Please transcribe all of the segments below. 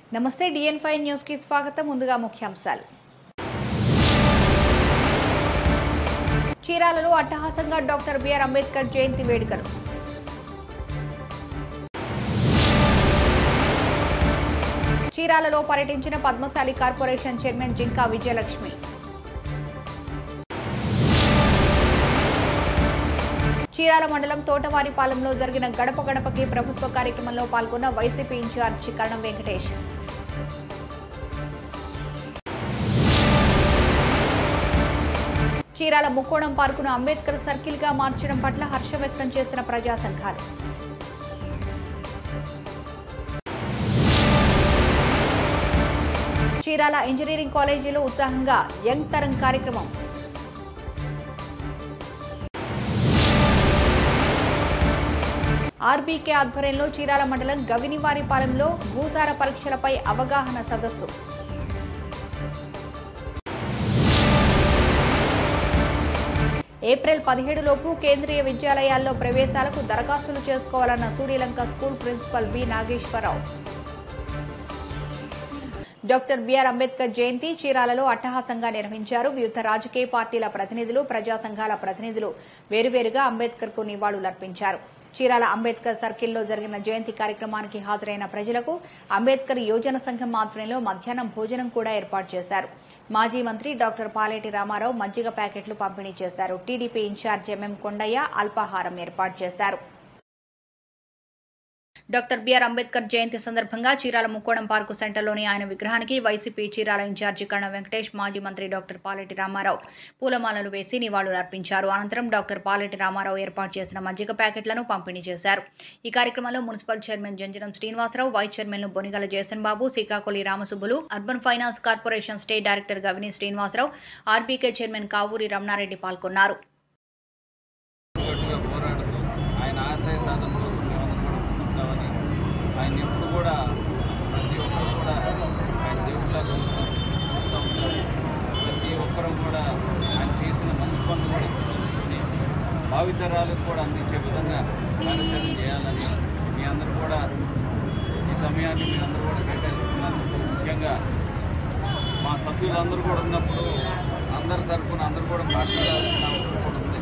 నమస్తే డిఎన్ five news కి స్వాగతం ముందుగా ముఖ్యాంశాలు చీరాలలో అట్టహాసంగా డాక్టర్ బిఆర్ అంబేద్కర్ జయంతి వేడుకలు చీరాలలో పర్యటించిన పద్మశాలి కార్పొరేషన్ చైర్మన్ జింకా విజయలక్ష్మి చీరాల మండలం తోటవారిపాలెంలో జరిగిన గడప గడపకి ప్రభుత్వ కార్యక్రమంలో పాల్గొన్న వైసీపీ ఇన్ఛార్జి కరణం వెంకటేష్ చీరాల ముక్కోణం పార్కును అంబేద్కర్ సర్కిల్ గా మార్చడం పట్ల హర్షం వ్యక్తం చేసిన ప్రజా సంఘాలు చీరాల ఇంజనీరింగ్ కాలేజీలో ఉత్సాహంగా యంగ్ తరం కార్యక్రమం ఆర్బీకే ఆధ్వర్యంలో చీరాల మండలం గవినివారిపాలెంలో భూతార పరీక్షలపై అవగాహన సదస్సు ఏప్రిల్ పదిహేడు లోపు కేంద్రీయ విద్యాలయాల్లో ప్రవేశాలకు దరఖాస్తులు చేసుకోవాలన్న Suryalanka school principal B Nageswararao doctor BR Ambedkar జయంతి చీరాలలో అట్టహాసంగా నిర్వహించారు వివిధ రాజకీయ పార్టీల ప్రతినిధులు ప్రజా సంఘాల ప్రతినిధులు వేరువేరుగా అంబేద్కర్ కు నివాళులర్పించారు చీరాల అంబేద్కర్ సర్కిల్లో జరిగిన జయంతి కార్యక్రమానికి హాజరైన ప్రజలకు అంబేద్కర్ యోజన సంఘం ఆధ్వర్యంలో మధ్యాహ్నం భోజనం కూడా ఏర్పాటు చేశారు మాజీ మంత్రి డాక్టర్ పాలేటి రామారావు మజ్జిగ ప్యాకెట్లు పంపిణీ చేశారు టీడీపీ ఇన్ఛార్జ్ ఎంఎం కొండయ్య అల్పాహారం ఏర్పాటు చేశారు డాక్టర్ బిఆర్ అంబేద్కర్ జయంతి సందర్భంగా చీరాల ముక్కోణం పార్కు సెంటర్లోని ఆయన విగ్రహానికి వైసీపీ చీరాల ఇన్ఛార్జి కణ వెంకటేష్ మాజీ మంత్రి డాక్టర్ పాలెటి రామారావు పూలమాలలు వేసి నివాళులర్పించారు అనంతరం డాక్టర్ పాలెటి రామారావు ఏర్పాటు చేసిన మజ్జిగ ప్యాకెట్లను పంపిణీ చేశారు ఈ కార్యక్రమంలో municipal chairman Janjanam Srinivasarao vice చైర్మన్లు Bonigala Jayasan Babu Srikakuli Ramasubbulu urban finance corporation state director Gavini Srinivasarao RBK chairman Kavuri Ramanareddy పాల్గొన్నారు గట్టిగా పోరాడుతూ ఆయన ఆశయ సాధన కోసం మేమందరం కూడా ముందుంటామని ఆయన ఎప్పుడు కూడా ప్రతి ఒక్కరు కూడా ఆయన దేవుడిలా చూస్తూ చూస్తూ ఉంటారు ప్రతి ఒక్కరం కూడా ఆయన చేసిన మంచి పనులు కూడా తెలుసుకుని భావితరాలకు కూడా అందించే విధంగా కార్యాచరణ చేయాలని మీ అందరూ కూడా ఈ సమయాన్ని మీరందరూ కూడా కేటాయించుకున్నందుకు ముఖ్యంగా మా సభ్యులందరూ కూడా ఉన్నప్పుడు అందరి తరఫున అందరూ కూడా మాట్లాడాల్సిన అవసరం కూడా ఉంది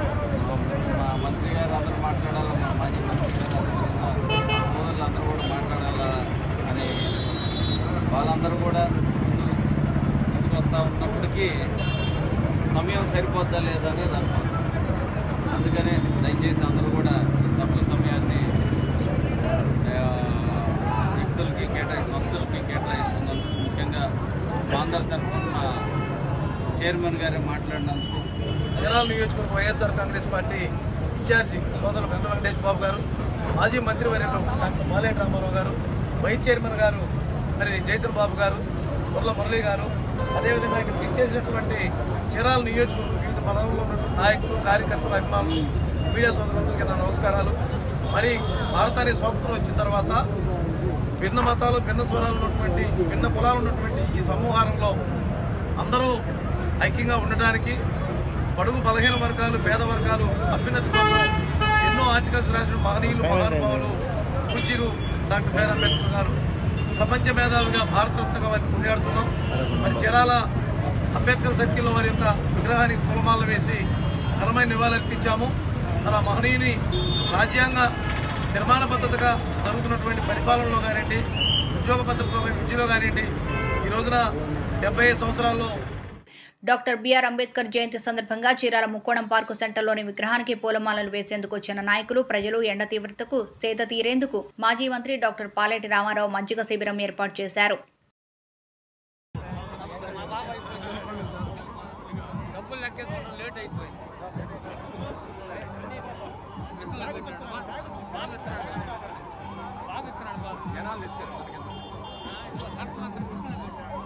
మా మంత్రి గారు అందరూ మాట్లాడాలా మా మాజీ మంత్రి గారు అదేవిధంగా మా సోదరులు అందరూ కూడా మాట్లాడాలా అని వాళ్ళందరూ కూడా ముందు ముందుకు వస్తూ ఉన్నప్పటికీ సమయం సరిపోద్దా లేదా అనేది అనుకోండి అందుకనే దయచేసి అందరూ కూడా ఈ తక్కువ సమయాన్ని ఆ, వ్యక్తులకి కేటాయిస్తు భక్తులకి కేటాయిస్తున్నందుకు ముఖ్యంగా మా అందరి తరఫున మా చైర్మన్ గారే మాట్లాడినందుకు చీరాల నియోజకవర్గం వైఎస్ఆర్ కాంగ్రెస్ పార్టీ ఇన్ఛార్జి సోదరులు గంగ వెంకటేష్ బాబు గారు మాజీ మంత్రివర్యులు డాక్టర్ మాలేటి రామారావు గారు వైస్ చైర్మన్ గారు మరి జయసన్ బాబు గారు మురళ మురళి గారు అదేవిధంగా ఇక్కడ ఇచ్చేసినటువంటి చీరాల నియోజకవర్గం వివిధ పదవుల్లో ఉన్నటువంటి నాయకులు కార్యకర్తలు అభిమానులు మీడియా సోదరులందరికీ నా నమస్కారాలు మరి భారతానికి స్వాతంత్రం వచ్చిన తర్వాత భిన్న మతాలు భిన్న స్వరాలు ఉన్నటువంటి భిన్న కులాలు ఉన్నటువంటి ఈ సమూహారంలో అందరూ ఐక్యంగా ఉండటానికి బడుగు బలహీన వర్గాలు పేద వర్గాలు అభ్యున్నతి కోసం ఎన్నో ఆర్టికల్స్ రాసిన మహనీయులు మహానుభావులు పూజ్యులు డాక్టర్ బిఆర్ అంబేద్కర్ గారు ప్రపంచ మేధావిగా భారతరత్నగా వారిని కొనియాడుతున్నాం మరి చీరాల అంబేద్కర్ సర్కిల్లో వారి యొక్క విగ్రహానికి పూలమాల వేసి ఘనమైన నివాళులర్పించాము మన మహనీయుని రాజ్యాంగ నిర్మాణ పద్ధతిగా జరుగుతున్నటువంటి పరిపాలనలో కానివ్వండి ఉద్యోగ పద్ధతిలో కానీ విద్యలో కానివ్వండి ఈ రోజున డెబ్బై సంవత్సరాల్లో డాక్టర్ బిఆర్ అంబేద్కర్ జయంతి సందర్భంగా చీరాల ముక్కోణం పార్కు సెంటర్లోని విగ్రహానికి పూలమాలలు వేసేందుకు వచ్చిన నాయకులు ప్రజలు ఎండ తీవ్రతకు సేద తీరేందుకు మాజీ మంత్రి డాక్టర్ పాలెటి రామారావు మజ్జిగ శిబిరం ఏర్పాటు చేశారు డబ్బులు లెక్కేసుకోవడం లేట్ అయిపోయింది మిషన్లో పెట్టాడు బా- బాగా ఇస్తున్నాడు బాగా ఇస్తున్నాడు బాబు జనాలు ఇస్తారు ఖర్చులు అందరికీ పెట్టాడు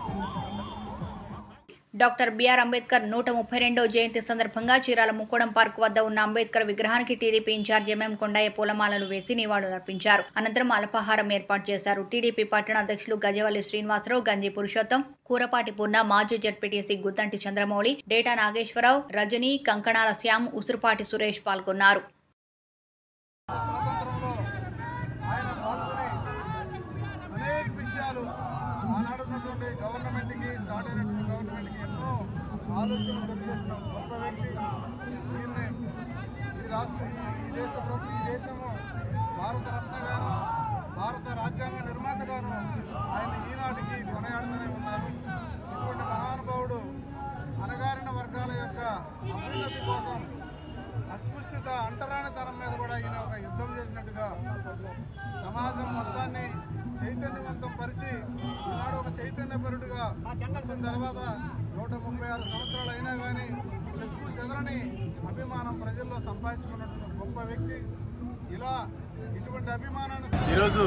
డాక్టర్ బిఆర్ అంబేద్కర్ నూట ముప్పై రెండో జయంతి సందర్భంగా చీరాల ముక్కోడం పార్క్ వద్ద ఉన్న అంబేద్కర్ విగ్రహానికి టీడీపీ ఇన్ఛార్జ్ ఎంఎం కొండయ్య పూలమాలలు వేసి నివాళులర్పించారు అనంతరం అల్పాహారం ఏర్పాటు చేశారు టీడీపీ పట్టణ అధ్యక్షులు గజవల్లి శ్రీనివాసరావు గంజి పురుషోత్తం కూరపాటి పూర్ణ మాజీ జడ్పీటీసీ గుత్తంటి చంద్రమౌళి డేటా నాగేశ్వరరావు రజని కంకణాల శ్యామ్ ఉసురుపాటి సురేష్ పాల్గొన్నారు స్వాతంత్రంలో ఆయన పాల్గొని అనేక విషయాలు ఉన్నటువంటి గవర్నమెంట్కి స్టార్ట్ అయినటువంటి గవర్నమెంట్కి ఎన్నో ఆలోచనలు తెలియజేసిన గొప్ప వ్యక్తి దీన్ని ఈ రాష్ట్ర ఈ- ఈ దేశ ప్రభు ఈ దేశము భారత రత్నగాను భారత రాజ్యాంగ నిర్మాతగాను ఆయన ఈనాటికి కొనయాడుతూనే ఉన్నారు ఇటువంటి మహానుభావుడు అణగారిన వర్గాల యొక్క అభ్యున్నతి కోసం అస్పృశ్యత అంటరానితనం మీద కూడా ఈయన ఒక యుద్ధం చేసినట్టుగా సమాజం మొత్తాన్ని చైతన్యవంతం పరిచి ఈనాడు ఒక చైతన్యపరుడుగా వచ్చిన తర్వాత నూట ముప్పై ఆరు సంవత్సరాలు అయినా కానీ చెక్కు చెదరని అభిమానం ప్రజల్లో సంపాదించుకున్నటువంటి గొప్ప వ్యక్తి ఇలా ఇటువంటి అభిమానాన్ని ఈరోజు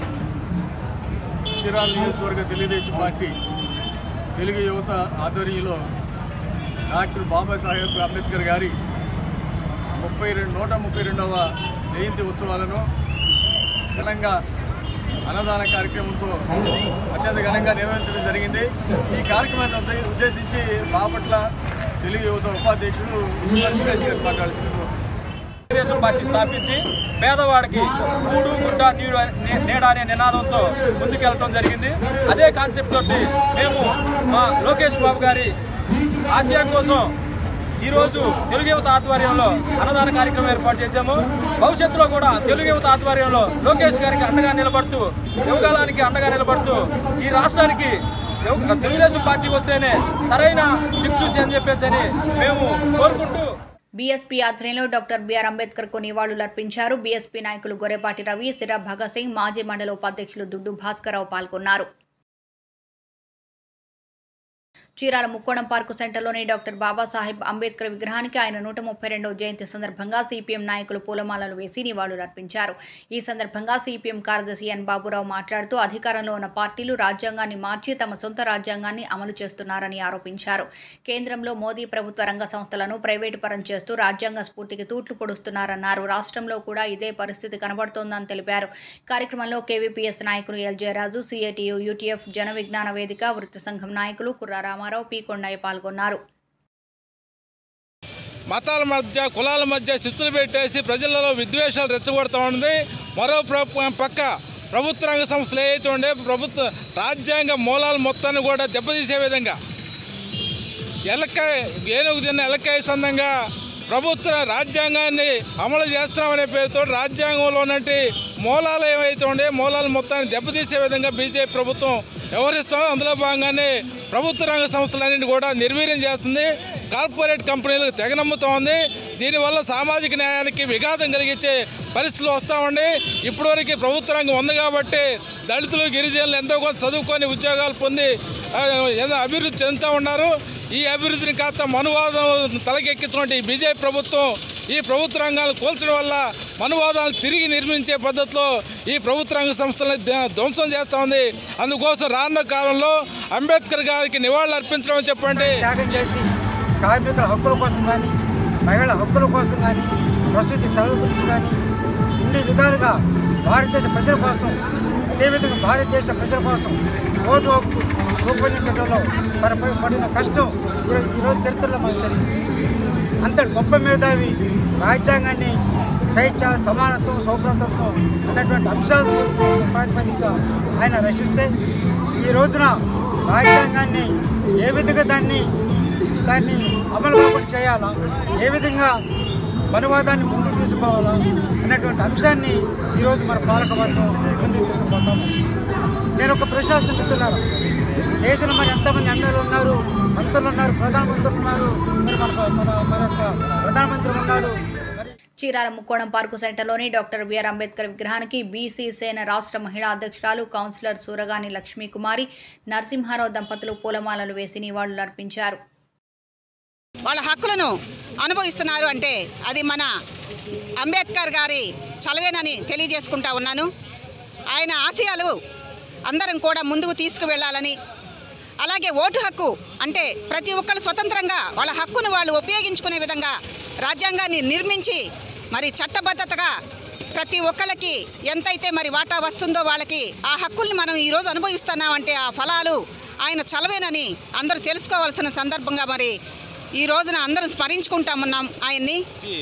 చీరాల నియోజకవర్గ తెలుగుదేశం పార్టీ తెలుగు యువత ఆధ్వర్యంలో డాక్టర్ బాబాసాహెబ్ అంబేద్కర్ గారి ముప్పై రెండు నూట ముప్పై రెండవ జయంతి ఉత్సవాలను ఘనంగా అన్నదాన కార్యక్రమంతో అత్యంత ఘనంగా నిర్వహించడం జరిగింది ఈ కార్యక్రమాన్ని ఉద్దే- ఉద్దేశించి బాపట్ల తెలుగు యువత ఉపాధ్యక్షుడు సుభాష్ గారు మాట్లాడుతున్నారు తెలుగుదేశం పార్టీ స్థాపించి పేదవాడికి కూడు గుడ్డ నీడు నే- నీడ అనే నినాదంతో ముందుకెళ్ళడం జరిగింది అదే కాన్సెప్ట్ తోటి మేము మా లోకేష్ బాబు గారి ఆశయం కోసం ఈరోజు తెలుగు యువత ఆధ్వర్యంలో అన్నదాన కార్యక్రమం ఏర్పాటు చేశాము భవిష్యత్తులో కూడా తెలుగు యువత ఆధ్వర్యంలో లోకేష్ గారికి అండగా నిలబడుతూ యువకాలానికి అండగా నిలబడుతూ ఈ రాష్ట్రానికి యువ- తెలుగుదేశం పార్టీ వస్తేనే సరైన దిక్సూచి అని చెప్పేసి అని మేము కోరుకుంటూ బీఎస్పీ ఆధ్వర్యంలో డాక్టర్ బిఆర్ అంబేద్కర్ కు నివాళులర్పించారు బీఎస్పీ నాయకులు గొర్రెపాటి రవి సిరా భగత్ సింగ్ మాజీ మండల ఉపాధ్యక్షులు దుడ్డు భాస్కరరావు పాల్గొన్నారు చీరాల ముక్కోణం పార్కు సెంటర్లోని డాక్టర్ బాబాసాహెబ్ అంబేద్కర్ విగ్రహానికి ఆయన నూట ముప్పై రెండవ జయంతి సందర్భంగా సిపిఎం నాయకులు పూలమాలలు వేసి నివాళులర్పించారు ఈ సందర్భంగా సిపిఎం కార్యదర్శి ఎన్ బాబురావు మాట్లాడుతూ అధికారంలో ఉన్న పార్టీలు రాజ్యాంగాన్ని మార్చి తమ సొంత రాజ్యాంగాన్ని అమలు చేస్తున్నారని ఆరోపించారు కేంద్రంలో మోదీ ప్రభుత్వ రంగ సంస్థలను ప్రైవేటు పరం చేస్తూ రాజ్యాంగ స్ఫూర్తికి తూట్లు పొడుస్తున్నారన్నారు రాష్ట్రంలో కూడా ఇదే పరిస్థితి కనబడుతోందని తెలిపారు కార్యక్రమంలో కేవీపీఎస్ నాయకులు ఎల్ జయరాజు సిఐటియు యూటీఎఫ్ జన విజ్ఞాన వేదిక వృత్తి సంఘం నాయకులు కుర్రా రామారావు పి కొండయ్య పాల్గొన్నారు మతాల మధ్య కులాల మధ్య చిచ్చులు పెట్టేసి ప్రజలలో విద్వేషాలు రెచ్చగొడతా ఉంది మరో ప్ర- పక్క ప్రభుత్వ రంగ సంస్థలు ఏవైతే ఉండే ప్రభుత్వ రాజ్యాంగ మూలాల మొత్తాన్ని కూడా దెబ్బతీసే విధంగా ఎలక్కాయ ఏనుగు తిన్న ఎలక్కాయ సందంగా ప్రభుత్వ రాజ్యాంగాన్ని అమలు చేస్తున్నామనే పేరుతో రాజ్యాంగంలో ఉన్నటి మూలాలు ఏవైతే ఉండే మూలాల మొత్తాన్ని దెబ్బతీసే విధంగా బీజేపీ ప్రభుత్వం వ్యవహరిస్తాం అందులో భాగంగానే ప్రభుత్వ రంగ సంస్థలన్నింటినీ కూడా నిర్వీర్యం చేస్తుంది కార్పొరేట్ కంపెనీలకు తెగనమ్ముతోంది దీనివల్ల సామాజిక న్యాయానికి విఘాతం కలిగించే పరిస్థితులు వస్తామండి ఇప్పటివరకు ప్రభుత్వ రంగం ఉంది కాబట్టి దళితులు గిరిజనులు ఎంతో కొంత చదువుకొని ఉద్యోగాలు పొంది ఆ, ఏదో అభివృద్ధి చెందుతూ ఉన్నారు ఈ అభివృద్ధిని కాస్త మనువాదం తలకెక్కించుకుంటే ఈ బీజేపీ ప్రభుత్వం ఈ ప్రభుత్వ రంగాలు కూల్చడం వల్ల మనువాదాలు తిరిగి నిర్మించే పద్ధతిలో ఈ ప్రభుత్వ రంగ సంస్థలను ధ్వ- ధ్వంసం చేస్తూ ఉంది అందుకోసం రానున్న కాలంలో అంబేద్కర్ గారికి నివాళులు అర్పించడం అని చెప్పండి త్యాగం చేసి కార్మికుల హక్కుల కోసం కానీ మహిళల హక్కుల కోసం కానీ ప్రసూతి సెలవు గురించి కానీ ఇన్ని విధాలుగా భారతదేశ ప్రజల కోసం అదేవిధంగా భారతదేశ ప్రజల కోసం ఓటు హక్కు రూపొందించడంలో తన ప- పడిన కష్టం ఈరోజు ఈరోజు చరిత్రలో మనకు తెలియదు అంతటి గొప్ప మేధావి రాజ్యాంగాన్ని స్వేచ్ఛ సమానత్వం సౌభ్రతత్వం అన్నటువంటి అంశాలు ప్రాతిపదికగా ఆయన రచిస్తే ఈ రోజున రాజ్యాంగాన్ని ఏ విధంగా దాన్ని దాన్ని అమలు కాకుండా చేయాలా ఏ విధంగా మనువాదాన్ని ముందుకు తీసుకోవాలా అన్నటువంటి అంశాన్ని ఈరోజు మన పాలకవర్గం ముందుకు తీసుకుపోతాము నేను ఒక ప్రశ్న వేస్తున్న మిత్రులారా దేశంలో మరి ఎంతమంది ఎమ్మెల్యేలు ఉన్నారు మంత్రులు ఉన్నారు ప్రధానమంత్రులు ఉన్నారు మరి మన మన మన యొక్క ప్రధానమంత్రి ఉన్నాడు మరి చీరాల ముక్కోణం పార్కు సెంటర్లోని డాక్టర్ బిఆర్ అంబేద్కర్ విగ్రహానికి బీసీ సేన రాష్ట్ర మహిళా అధ్యక్షురాలు కౌన్సిలర్ సూరగాని లక్ష్మీకుమారి నరసింహారావు దంపతులు పూలమాలలు వేసి నివాళులర్పించారు వాళ్ళ హక్కులను అనుభవిస్తున్నారు అంటే అది మన అంబేద్కర్ గారి చలవేనని తెలియజేసుకుంటా ఉన్నాను ఆయన ఆశయాలు అందరం కూడా ముందుకు తీసుకువెళ్ళాలని అలాగే ఓటు హక్కు అంటే ప్రతి ఒక్కరు స్వతంత్రంగా వాళ్ళ హక్కును వాళ్ళు ఉపయోగించుకునే విధంగా రాజ్యాంగాన్ని నిర్మించి మరి చట్టబద్ధతగా ప్రతి ఒక్కళ్ళకి ఎంతైతే మరి వాటా వస్తుందో వాళ్ళకి ఆ హక్కుల్ని మనం ఈరోజు అనుభవిస్తున్నామంటే ఆ ఫలాలు ఆయన చలవేనని అందరూ తెలుసుకోవాల్సిన సందర్భంగా మరి ఈ రోజున అందరం స్మరించుకుంటామన్నాం ఆయన్ని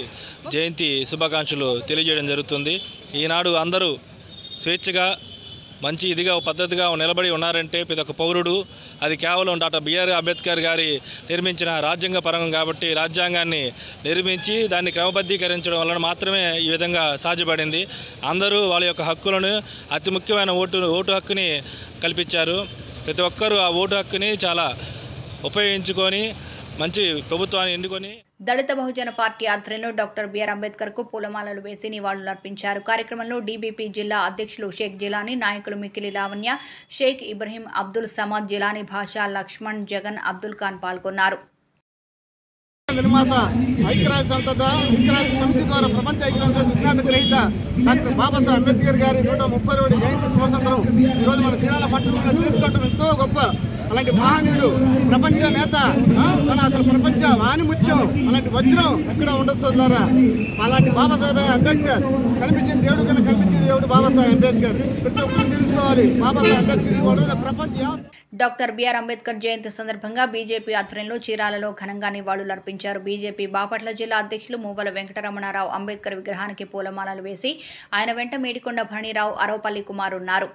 జయంతి శుభాకాంక్షలు తెలియజేయడం జరుగుతుంది ఈనాడు అందరూ స్వేచ్ఛగా మంచి ఇదిగా పద్ధతిగా నిలబడి ఉన్నారంటే ప్రతి ఒక్క పౌరుడు అది కేవలం డాక్టర్ బిఆర్ అంబేద్కర్ గారి నిర్మించిన రాజ్యాంగ పరంగం కాబట్టి రాజ్యాంగాన్ని నిర్మించి దాన్ని క్రమబద్ధీకరించడం వలన మాత్రమే ఈ విధంగా సాధ్యపడింది అందరూ వాళ్ళ యొక్క హక్కులను అతి ముఖ్యమైన ఓటు ఓటు హక్కుని కల్పించారు ప్రతి ఒక్కరూ ఆ ఓటు హక్కుని చాలా ఉపయోగించుకొని మంచి ప్రభుత్వాన్ని ఎన్నుకొని దళిత బహుజన పార్టీ ఆధ్వర్యంలో డాక్టర్ బిఆర్ అంబేద్కర్ కు పూలమాలలు వేసి నివాళులర్పించారు కార్యక్రమంలో డీబీపీ జిల్లా అధ్యక్షులు షేక్ జిలానీ నాయకులు మిక్కిలి లావణ్య షేక్ ఇబ్రహీం అబ్దుల్ సమద్ జిలానీ భాషా లక్ష్మణ్ జగన్ అబ్దుల్ ఖాన్ పాల్గొన్నారు నిర్మాత ఐక్యరాజ్య సంస్థ ఐక్యరాజ్య సమితి ద్వారా ప్రపంచ ఐక్యరాజ్య సమితి విజ్ఞాత గ్రహీత డాక్టర్ బాబాసాహెబ్ అంబేద్కర్ గారి నూట ముప్పై రెండు జయంతి సంవత్సరం ఈరోజు మన చీరాల పట్టణంలో చేసుకోవటం ఎంతో గొప్ప అలాంటి మహనీయుడు ప్రపంచ నేత ఆ, మన అసలు ప్రపంచ వాణిముత్యం అలాంటి వజ్రం ఎక్కడ ఉండదు సోదరా అలాంటి బాబాసాహెబ్ అంబేద్కర్ కనిపించిన దేవుడు కన్నా కనిపించిన దేవుడు బాబాసాహెబ్ అంబేద్కర్ ప్రతి ఒక్కరు తెలుసుకోవాలి బాబాసాహెబ్ అంబేద్కర్ ఈ రోజున ప్రపంచ యావత్ డాక్టర్ బిఆర్ అంబేద్కర్ జయంతి సందర్భంగా బీజేపీ ఆధ్వర్యంలో చీరాలలో ఘనంగా నివాళులర్పించారు బీజేపీ బాపట్ల జిల్లా అధ్యక్షులు మూవల వెంకటరమణారావు అంబేద్కర్ విగ్రహానికి పూలమాలలు వేసి ఆయన వెంట మేడికొండ భరణిరావు అరవపల్లి కుమార్ ఉన్నారు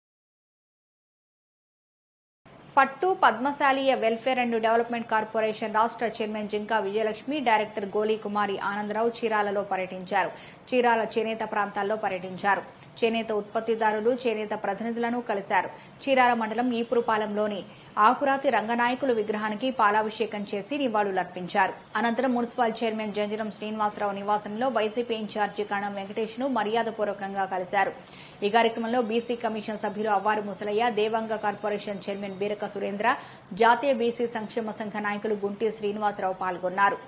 పట్టు Padmashaliya welfare and development corporation రాష్ట్ర చైర్మన్ జింకా విజయలక్ష్మి డైరెక్టర్ గోలీ కుమారి ఆనందరావు చీరాలలో పర్యటించారు చీరాల చేనేత ప్రాంతాల్లో పర్యటించారు చేనేత ఉత్పత్తిదారులు చేనేత ప్రతినిధులను కలిశారు చీరాల మండలం ఈపురుపాలెంలోని ఆకురాతి రంగనాయకులు విగ్రహానికి పాలాభిషేకం చేసి నివాళులర్పించారు అనంతరం మున్సిపల్ చైర్మన్ జంజరం శ్రీనివాసరావు నివాసంలో వైసీపీ ఇన్ఛార్జి కణం వెంకటేష్ ను మర్యాదపూర్వకంగా కలిశారు ఈ కార్యక్రమంలో బీసీ కమిషన్ సభ్యులు అవ్వారు ముసలయ్య దేవంగ కార్పొరేషన్ చైర్మన్ బీరక సురేంద్ర జాతీయ బీసీ సంక్షేమ సంఘ నాయకులు గుంటి శ్రీనివాసరావు పాల్గొన్నారు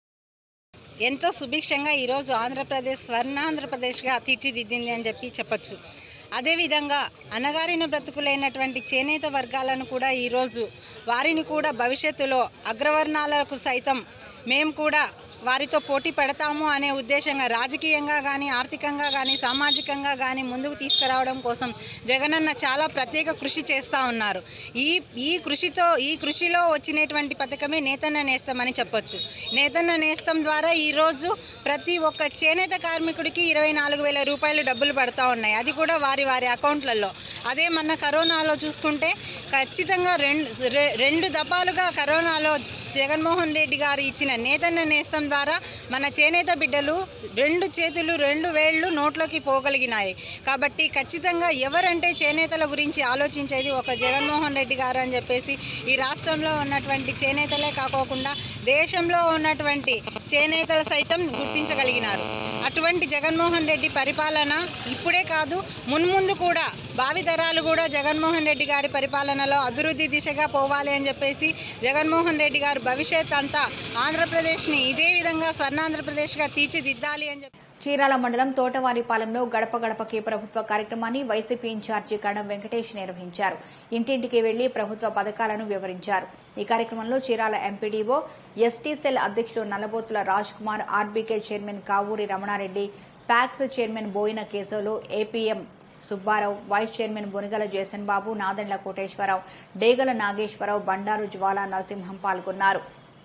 ఎంతో సుభిక్షంగా ఈరోజు ఆంధ్రప్రదేశ్ స్వర్ణాంధ్రప్రదేశ్గా తీర్చిదిద్దింది అని చెప్పి చెప్పచ్చు అదేవిధంగా అణగారిన బ్రతుకులైనటువంటి చేనేత వర్గాలను కూడా ఈరోజు వారిని కూడా భవిష్యత్తులో అగ్రవర్ణాలకు సైతం మేము కూడా వారితో పోటీ పెడతాము అనే ఉద్దేశంగా రాజకీయంగా కానీ ఆర్థికంగా కానీ సామాజికంగా కానీ ముందుకు తీసుకురావడం కోసం జగనన్న చాలా ప్రత్యేక కృషి చేస్తూ ఉన్నారు ఈ ఈ కృషితో ఈ కృషిలో వచ్చినటువంటి పథకమే నేతన్న నేస్తం అని చెప్పొచ్చు నేతన్న నేస్తం ద్వారా ఈరోజు ప్రతి ఒక్క చేనేత కార్మికుడికి ఇరవై నాలుగు వేల రూపాయలు డబ్బులు పడతా ఉన్నాయి అది కూడా వారి వారి అకౌంట్లలో అదే మన కరోనాలో చూసుకుంటే ఖచ్చితంగా రెండు రె- రెండు దఫాలుగా కరోనాలో జగన్మోహన్ రెడ్డి గారు ఇచ్చిన నేతన్న నేస్తం ద్వారా మన చేనేత బిడ్డలు రెండు చేతులు రెండు వేళ్ళు నోట్లోకి పోగలిగినాయి కాబట్టి ఖచ్చితంగా ఎవరంటే చేనేతల గురించి ఆలోచించేది ఒక జగన్మోహన్ రెడ్డి గారు అని చెప్పేసి ఈ రాష్ట్రంలో ఉన్నటువంటి చేనేతలే కాకోకుండా దేశంలో ఉన్నటువంటి చేనేతలు సైతం గుర్తించగలిగినారు అటువంటి జగన్మోహన్ రెడ్డి పరిపాలన ఇప్పుడే కాదు మున్ముందు కూడా భావితరాలు కూడా జగన్మోహన్ రెడ్డి గారి పరిపాలనలో అభివృద్ధి దిశగా పోవాలి అని చెప్పేసి జగన్మోహన్ రెడ్డి గారు భవిష్యత్ అంతా ఆంధ్రప్రదేశ్ని ఇదే విధంగా స్వర్ణాంధ్రప్రదేశ్గా తీర్చిదిద్దాలి అని చెప్పి చీరాల మండలం తోటవారిపాలెంలో గడప గడపకి ప్రభుత్వ కార్యక్రమాన్ని వైసీపీ ఇన్ఛార్జి కణం వెంకటేష్ నిర్వహించారు ఇంటింటికి వెళ్లి ప్రభుత్వ పథకాలను వివరించారు ఈ కార్యక్రమంలో చీరాల ఎంపీడీఓ ఎస్టీ సెల్ అధ్యక్షులు Nallabothula Raj Kumar RBK chairman Kavuri Ramanareddy PACS chairman Boina Keshavulu APM Subbarao vice chairman Bonigala Jason Babu Nadendla Koteswararao Degala Nageswararao Bandaru Jwala Narasimham పాల్గొన్నారు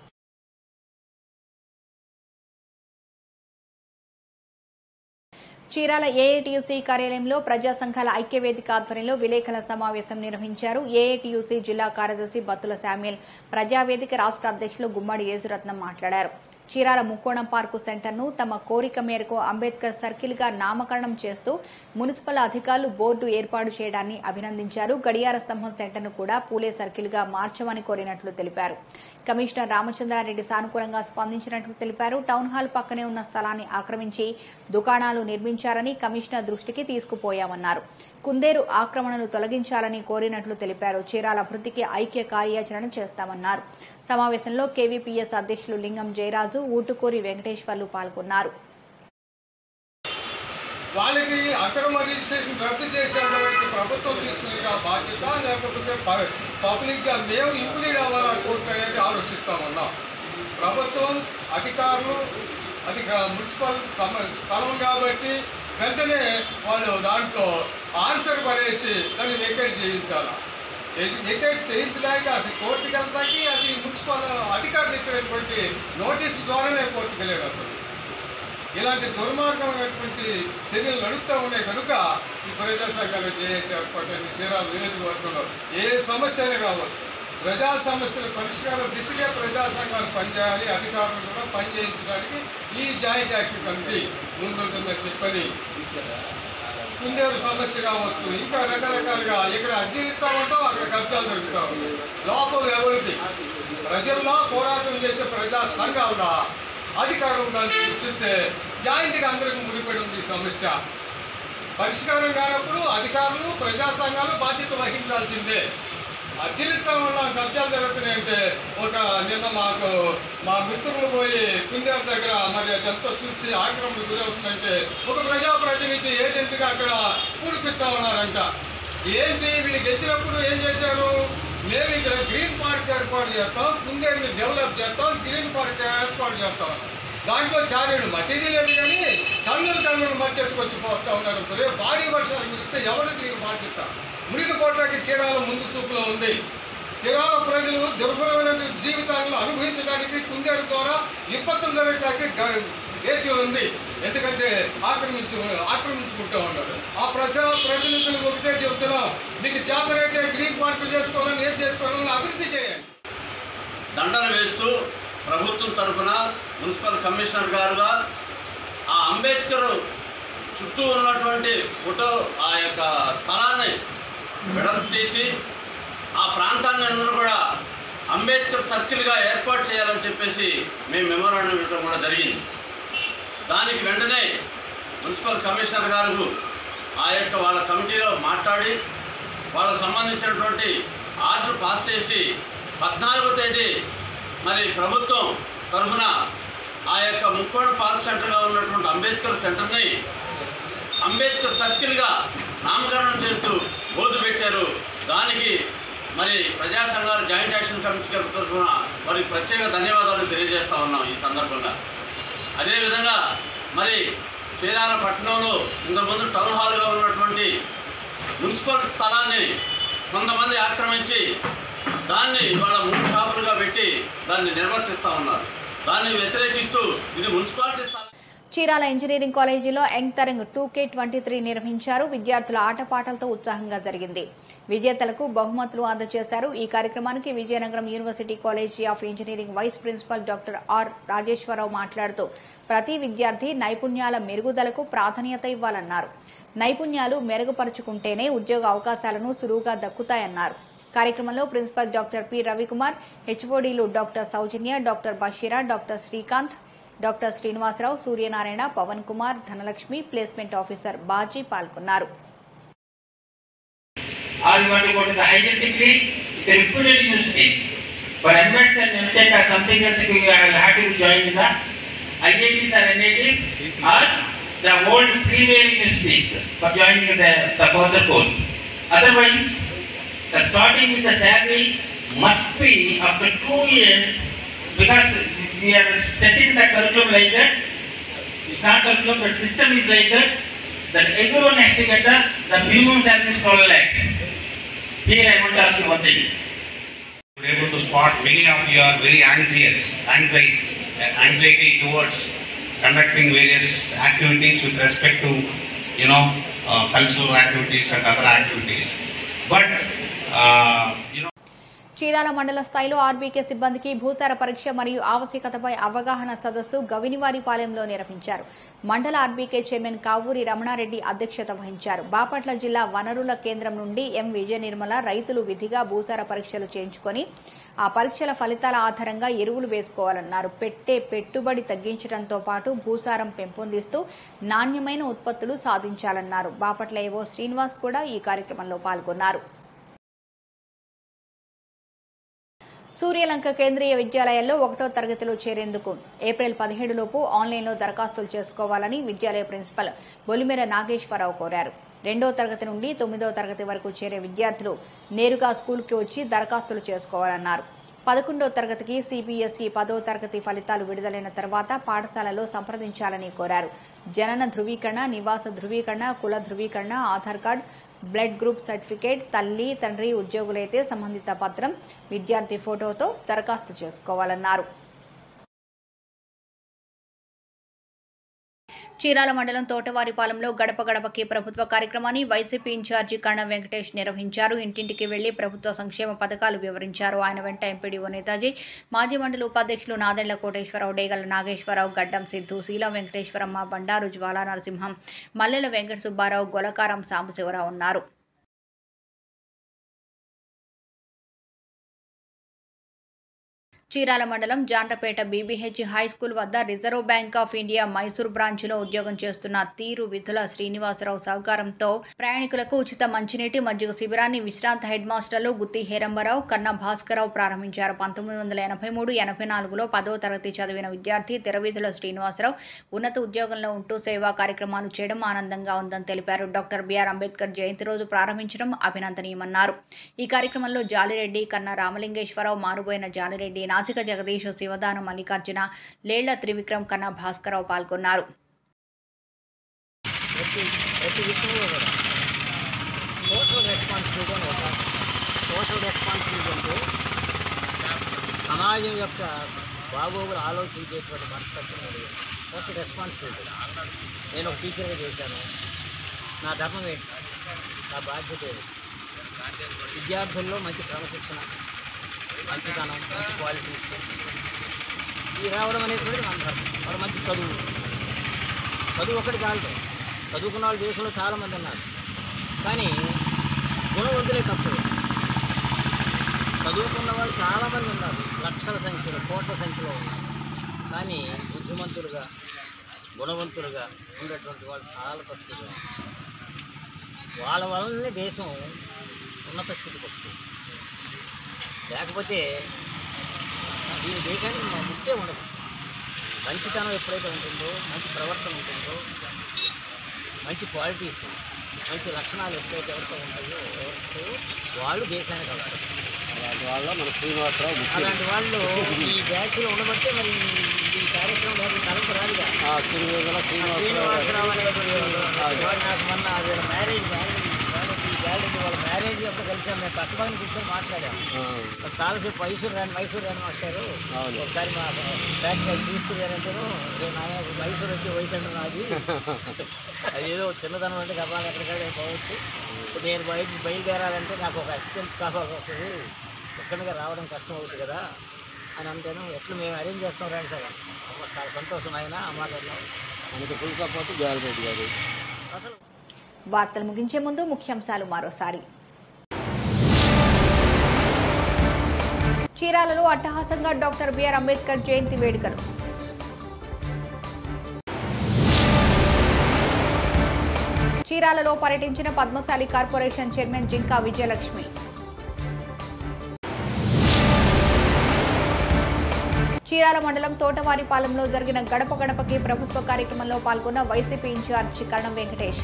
చీరాల ఏఐటియుసి కార్యాలయంలో ప్రజా సంఘాల ఐక్యవేదిక ఆధ్వర్యంలో విలేకరుల సమావేశం నిర్వహించారు ఏఐటియుసి జిల్లా కార్యదర్శి బత్తుల శామ్యుల్ ప్రజావేదిక రాష్ట్ర అధ్యక్షులు గుమ్మడి యేజురత్నం మాట్లాడారు చీరాల ముక్కోణం పార్కు సెంటర్ను తమ కోరిక మేరకు అంబేద్కర్ సర్కిల్ గా నామకరణం చేస్తూ మున్సిపల్ అధికారులు బోర్డు ఏర్పాటు చేయడాన్ని అభినందించారు గడియార స్తంభం సెంటర్ను కూడా పూలే సర్కిల్ గా మార్చమని కోరినట్లు తెలిపారు కమిషనర్ రామచంద్రారెడ్డి సానుకూలంగా స్పందించినట్లు తెలిపారు టౌన్ హాల్ పక్కనే ఉన్న స్థలాన్ని ఆక్రమించి దుకాణాలు నిర్మించారని కమిషనర్ దృష్టికి తీసుకుపోయామన్నారు కుందేరు ఆక్రమణను తొలగించాలని కోరినట్లు తెలిపారు చీరాల అభివృద్ధికి ఐక్య కార్యాచరణ చేస్తామన్నారు సమావేశంలో కేవీపీఎస్ అధ్యక్షులు లింగం జయరాజు ఊటుకూరి వెంకటేశ్వర్లు పాల్గొన్నారు వాళ్ళకి అక్రమ రిజిస్ట్రేషన్ రద్దు చేసేదానికి ప్రభుత్వం తీసుకునే బాధ్యత లేకపోతే ప- పబ్లిక్గా మేము ఇంప్లీడ్ అవ్వాలని కోర్టు అనేది ఆలోచిస్తామన్నాం ప్రభుత్వం అధికారులు అది కా- మున్సిపల్ సమ స్థలం కాబట్టి వెంటనే వాళ్ళు దాంట్లో ఆన్సర్ పడేసి దాన్ని వెకేట్ చేయించాలి వెకేట్ చేయించడానికి అసలు కోర్టుకి వెళ్తాకి అది మున్సిపల్ అధికారులు ఇచ్చినటువంటి నోటీస్ ద్వారానే కోర్టుకి వెళ్ళేటప్పుడు ఇలాంటి దుర్మార్గమైనటువంటి చర్యలు నడుస్తూ ఉన్నాయి కనుక ఈ ప్రజా సంఘాలు చేసే ఏర్పాటు చీరాల నియోజకవర్గంలో ఏ సమస్య అయినా కావచ్చు ప్రజా సమస్యల పరిష్కారం దిశగా ప్రజా సంఘాలు పనిచేయాలి అధికారులు కూడా పనిచేయించడానికి ఈ జాయింట్ యాక్షన్ కమిటీ ముందుంటుందని చెప్పని కుందేరు సమస్య కావచ్చు ఇంకా రకరకాలుగా ఇక్కడ అర్జీ ఇస్తా ఉంటాం అక్కడ కబ్జాలు జరుగుతూ ఉంటాయి లోపల ఎవరిది ప్రజల్లో పోరాటం చేసే ప్రజా సంఘాలుగా అధికారం దాన్ని సృష్టిస్తే జాయింట్గా అందరికీ ముడిపడి ఉంది ఈ సమస్య పరిష్కారం కానప్పుడు అధికారులు ప్రజా సంఘాలు బాధ్యత వహించాల్సిందే అత్యరితం వల్ల కబ్జాలు జరుగుతున్నాయంటే ఒక నిన్న మాకు మా మిత్రులు పోయి కుందేరు దగ్గర మరి అదంతా చూసి ఆక్రమణ గురవుతుందంటే ఒక ప్రజాప్రతినిధి ఏజెంట్గా అక్కడ పూడిపిస్తా ఉన్నారంట ఏంటి వీళ్ళు గెలిచినప్పుడు ఏం చేశారు మేము ఇక్కడ గ్రీన్ పార్క్ ఏర్పాటు చేస్తాం కుందేరుని డెవలప్ చేస్తాం గ్రీన్ పార్క్ ఏర్పాటు చేస్తాం దాంట్లో చారేడు మట్టిది లేదు కానీ టన్నులు టన్నులు మట్టి ఎత్తుకొచ్చి పోతా ఉన్నారు రేపు భారీ వర్షాలు కురిస్తే ఎవరు తిరిగి బాధ్యత మునిగి పోటానికి చీరాల ముందు చూపులో ఉంది చీరాల ప్రజలు దుర్భరమైన జీవితాలను అనుభవించడానికి కుందేరు ద్వారా విపత్తులు జరగడానికి గ- వేచి ఉంది ఎందుకంటే ఆక్రమించు ఆక్రమించుకుంటూ ఉన్నారు ఆ ప్రజా ప్రతినిధులు ఒకటే చెబుతున్నాం మీకు చేతనైతే గ్రీన్ పార్క్ చేసుకోవాలని ఏం చేసుకోవాలని అభివృద్ధి చేయండి దండలు వేస్తూ ప్రభుత్వం తరఫున మున్సిపల్ కమిషనర్ గారుగా ఆ అంబేద్కర్ చుట్టూ ఉన్నటువంటి ఫోటో ఆ యొక్క స్థలాన్ని వెడల్పు చేసి ఆ ప్రాంతాన్ని అందరూ కూడా అంబేద్కర్ సర్కిల్గా ఏర్పాటు చేయాలని చెప్పేసి మేము మెమోరాండం ఇవ్వడం కూడా జరిగింది దానికి వెంటనే మున్సిపల్ కమిషనర్ గారు ఆ యొక్క వాళ్ళ కమిటీలో మాట్లాడి వాళ్ళకు సంబంధించినటువంటి ఆర్డర్ పాస్ చేసి పద్నాలుగో తేదీ మరి ప్రభుత్వం తరఫున ఆ యొక్క ముక్కోణ పార్క్ సెంటర్గా ఉన్నటువంటి అంబేద్కర్ సెంటర్ని అంబేద్కర్ సర్కిల్గా నామకరణం చేస్తూ బోర్డు పెట్టారు దానికి మరి ప్రజా సంఘాల జాయింట్ యాక్షన్ కమిటీ తరఫున మరి ప్రత్యేక ధన్యవాదాలు తెలియజేస్తా ఉన్నాం ఈ సందర్భంగా అదేవిధంగా మరి శ్రీరామ పట్టణంలో ఇంతకుముందు టౌన్ హాల్గా ఉన్నటువంటి మున్సిపల్ స్థలాన్ని కొంతమంది ఆక్రమించి దాన్ని వాళ్ళ మూడు షాపులుగా పెట్టి దాన్ని నిర్వర్తిస్తూ ఉన్నారు దాన్ని వ్యతిరేకిస్తూ ఇది మున్సిపాలిటీ స్థలం చీరాల ఇంజనీరింగ్ కాలేజీలో young Tarang two K twenty three నిర్వహించారు విద్యార్థుల ఆటపాటలతో ఉత్సాహంగా జరిగింది విజేతలకు బహుమతులు అందజేశారు ఈ కార్యక్రమానికి Vizianagaram university college of engineering vice principal doctor R Rajeswararao మాట్లాడుతూ ప్రతి విద్యార్థి నైపుణ్యాల మెరుగుదలకు ప్రాధాన్యత ఇవ్వాలన్నారు నైపుణ్యాలు మెరుగుపరుచుకుంటేనే ఉద్యోగ అవకాశాలను సులువుగా దక్కుతాయన్నారు కార్యక్రమంలో ప్రిన్సిపల్ డాక్టర్ పి రవికుమార్ హెచ్ఓడీలు doctor Soujanya doctor Basheera doctor Srikanth doctor Srinivasarao Suryanarayana Pavan Kumar Dhanalakshmi placement officer Baji పాల్గొన్నారు or you want to go to the higher degree, you can put it in universities. For MS and MTech or something else, you will have to join in the IITs or NITs or the old premier universities for joining the, the further course. Otherwise, the starting with the salary must be after two years because we are setting the curriculum like that. It's not curriculum, the system is like that that everyone has to get the, the minimum salary is 12 lakhs. Here I want to ask you one thing. You're able to spot many of you are very anxious, anxieties, anxiety towards conducting various activities with respect to, you know, uh, cultural activities and other activities. But, uh, you know, Chirala మండల స్థాయిలో RBK సిబ్బందికి భూతార పరీక్ష మరియు ఆవశ్యకతపై అవగాహన సదస్సు గవినివారిపాలెంలో నిర్వహించారు మండల RBK chairman Kavuri Ramanareddy అధ్యక్షత వహించారు బాపట్ల జిల్లా వనరుల కేంద్రం నుండి ఎం విజయ నిర్మల రైతులు విధిగా భూసార పరీక్షలు చేయించుకొని ఆ పరీక్షల ఫలితాల ఆధారంగా ఎరువులు వేసుకోవాలన్నారు పెట్టే పెట్టుబడి తగ్గించడంతో పాటు భూసారం పెంపొందిస్తూ నాణ్యమైన ఉత్పత్తులు సాధించాలన్నారు బాపట్ల ఏవో శ్రీనివాస్ కూడా ఈ కార్యక్రమంలో పాల్గొన్నారు సూర్యలంక కేంద్రీయ విద్యాలయాల్లో ఒకటో తరగతిలో చేరేందుకు ఏప్రిల్ పదిహేడులోపు ఆన్లైన్లో దరఖాస్తులు చేసుకోవాలని విద్యాలయ ప్రిన్సిపల్ బొలిమెర నాగేశ్వరరావు కోరారు రెండో తరగతి నుండి తొమ్మిదో తరగతి వరకు చేరే విద్యార్థులు నేరుగా స్కూల్కి వచ్చి దరఖాస్తులు చేసుకోవాలన్నారు పదకొండో తరగతికి సిబిఎస్ఈ పదో తరగతి ఫలితాలు విడుదలైన తర్వాత పాఠశాలలో సంప్రదించాలని కోరారు జనన ధృవీకరణ నివాస ధృవీకరణ కుల ధృవీకరణ Aadhaar card blood group certificate తల్లి తండ్రి ఉద్యోగులైతే సంబంధిత పత్రం విద్యార్థి ఫోటోతో దరఖాస్తు చేసుకోవాలన్నారు చీరాల మండలం తోటవారిపాలెంలో గడప గడపకి ప్రభుత్వ కార్యక్రమాన్ని వైసీపీ ఇన్ఛార్జి కణం వెంకటేష్ నిర్వహించారు ఇంటింటికి వెళ్లి ప్రభుత్వ సంక్షేమ పథకాలు వివరించారు ఆయన వెంట ఎంపీడీఓ నేతాజీ మాజీ మండలి ఉపాధ్యక్షులు నాదెళ్ల కోటేశ్వరరావు డేగల నాగేశ్వరరావు గడ్డం సిద్ధు శీలం వెంకటేశ్వరమ్మ బండారు జ్వాలా నరసింహం మల్లెల వెంకట సుబ్బారావు గొలకారం సాంబశివరావు ఉన్నారు చీరాల మండలం జాండ్రపేట బీబీహెచ్ హై స్కూల్ వద్ద reserve bank of India Mysore బ్రాంచ్లో ఉద్యోగం చేస్తున్న తీరు విధుల శ్రీనివాసరావు సహకారంతో ప్రయాణికులకు ఉచిత మంచినీటి మజ్జిగ శిబిరాన్ని విశ్రాంత హెడ్ మాస్టర్లు గుత్తి హేరంబరావు కన్నా భాస్కరరావు ప్రారంభించారు పంతొమ్మిది వందల ఎనభై మూడు ఎనభై నాలుగులో పదవ తరగతి చదివిన విద్యార్థి తెరవీధుల శ్రీనివాసరావు ఉన్నత ఉద్యోగంలో ఉంటూ సేవా కార్యక్రమాలు చేయడం ఆనందంగా ఉందని తెలిపారు డాక్టర్ బిఆర్ అంబేద్కర్ జయంతి రోజు ప్రారంభించడం అభినందనీయమన్నారు ఈ కార్యక్రమంలో జాలిరెడ్డి కన్నా రామలింగేశ్వరరావు మారుబోయిన జాలిరెడ్డి నాసిక జగదీష్ శివదానం మల్లికార్జున లేళ్ల త్రివిక్రమ్ కన్నా భాస్కరరావు పాల్గొన్నారు ప్రతి ప్రతి విషయంలో కూడా సోషల్ రెస్పాన్సిబిలిటీ అని ఒక సోషల్ రెస్పాన్సిబిలిటీ అంటే సమాజం యొక్క బాగోగులు ఆలోచించేటువంటి మనస్తత్వం అది సోషల్ రెస్పాన్సిబిలిటీ నేను ఒక టీచర్గా చేశాను నా ధర్మం ఏంటి నా బాధ్యత ఏంటి విద్యార్థుల్లో మంచి క్రమశిక్షణ మంచితనం మంచి క్వాలిటీస్ ఈ రావడం అనేటువంటిది మన ధర్మం వాడు మంచి చదువు చదువు ఒకటి కాదు చదువుకున్న వాళ్ళు దేశంలో చాలామంది ఉన్నారు కానీ గుణవంతులే తక్కువ చదువుకున్న వాళ్ళు చాలామంది ఉన్నారు లక్షల సంఖ్యలో కోట్ల సంఖ్యలో ఉన్నారు కానీ బుద్ధిమంతులుగా గుణవంతులుగా ఉండేటువంటి వాళ్ళు చాలా తక్కువగా ఉన్నారు. వాళ్ళ వలననే దేశం ఉన్నత స్థితికి వస్తుంది లేకపోతే ఈ దేశానికి మా ముట్టే ఉండదు మంచితనం ఎప్పుడైతే ఉంటుందో మంచి ప్రవర్తన ఉంటుందో మంచి క్వాలిటీస్ మంచి లక్షణాలు ఎప్పుడైతే ఎవరితో ఉంటాయో ఎవరితో వాళ్ళు దేశానికి అవసరం అలాంటి వాళ్ళ మన శ్రీనివాసరావు ముఖ్యం. అలాంటి వాళ్ళు ఈ బ్యాచ్లో ఉండబట్టే మరి ఈ కార్యక్రమం లేకపోతే తలకు రాదుగా ఆ, తిరువేగల శ్రీనివాసరావు శ్రీనివాసరావు గారు. అనేటువంటి వాడు వాడు నాకు మొన్న వీళ్ళ మ్యారేజ్ మ్యారేజ్ వాళ్ళకి ఈ గ్యాలరీ వాళ్ళ మ్యారేజ్ అప్పుడు కలిసాం మేము పక్క పక్కన కూర్చొని మాట్లాడాము ఆ, నాకు చాలాసేపు మైసూరు రాని మైసూరు రాని మాస్టారు అవును. ఒకసారి మా బ్యాక్ తీసుకురానంటారు నాయన మైసూరు వచ్చే వయసు అంటే నాది అది ఏదో చిన్నదనం అంటే గబాలు ఎక్కడికైనా పోవచ్చు ఇప్పుడు నేను బయట బయలుదేరాలంటే నాకు ఒక అసిస్టెన్స్ కావాల్సి వస్తుంది ఒక్కడిగా రావడం కష్టం అవుతుంది కదా అని అంటాను ఎట్లా మేము అరేంజ్ చేస్తాం రండి సార్ అమ్మ చాలా సంతోషం ఆయన అమ్మాగారు మనకి ఫుల్ సపోర్ట్ జాలరెడ్డి గారు అసలు వార్తలు ముగించే ముందు ముఖ్యాంశాలు మరోసారి చీరాలలో అట్టహాసంగా డాక్టర్ బిఆర్ అంబేద్కర్ జయంతి వేడుకలు చీరాలలో పర్యటించిన పద్మశాలి కార్పొరేషన్ చైర్మన్ జింకా విజయలక్ష్మి చీరాల మండలం తోటవారిపాలెంలో జరిగిన గడప గడపకి ప్రభుత్వ కార్యక్రమంలో పాల్గొన్న వైసీపీ ఇన్ఛార్జి కరణం వెంకటేష్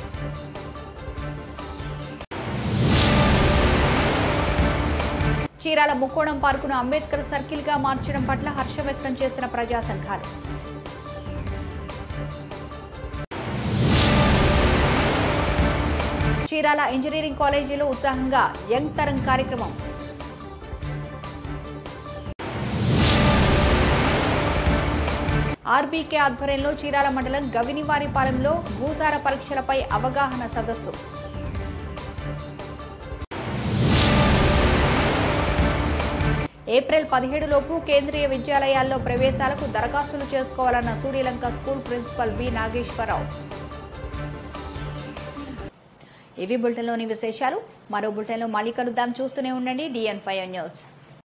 చీరాల ముక్కోణం పార్కును అంబేద్కర్ సర్కిల్ గా మార్చడం పట్ల హర్షం వ్యక్తం చేసిన ప్రజా సంఘాలు చీరాల ఇంజనీరింగ్ కాలేజీలో ఉత్సాహంగా యంగ్ తరం కార్యక్రమం ఆర్బీకే ఆధ్వర్యంలో చీరాల మండలం గవినివారిపాలెంలో భూసార పరీక్షలపై అవగాహన సదస్సు ఏప్రిల్ పదిహేడు లోపు కేంద్రీయ విద్యాలయాల్లో ప్రవేశాలకు దరఖాస్తులు చేసుకోవాలన్న Suryalanka school principal V Nageswararao ఇవి బులెటిన్లోని విశేషాలు మరో బులెటిన్లో మళ్ళీ కలుద్దాం చూస్తూనే ఉండండి డిఎన్ ఫైవ్ న్యూస్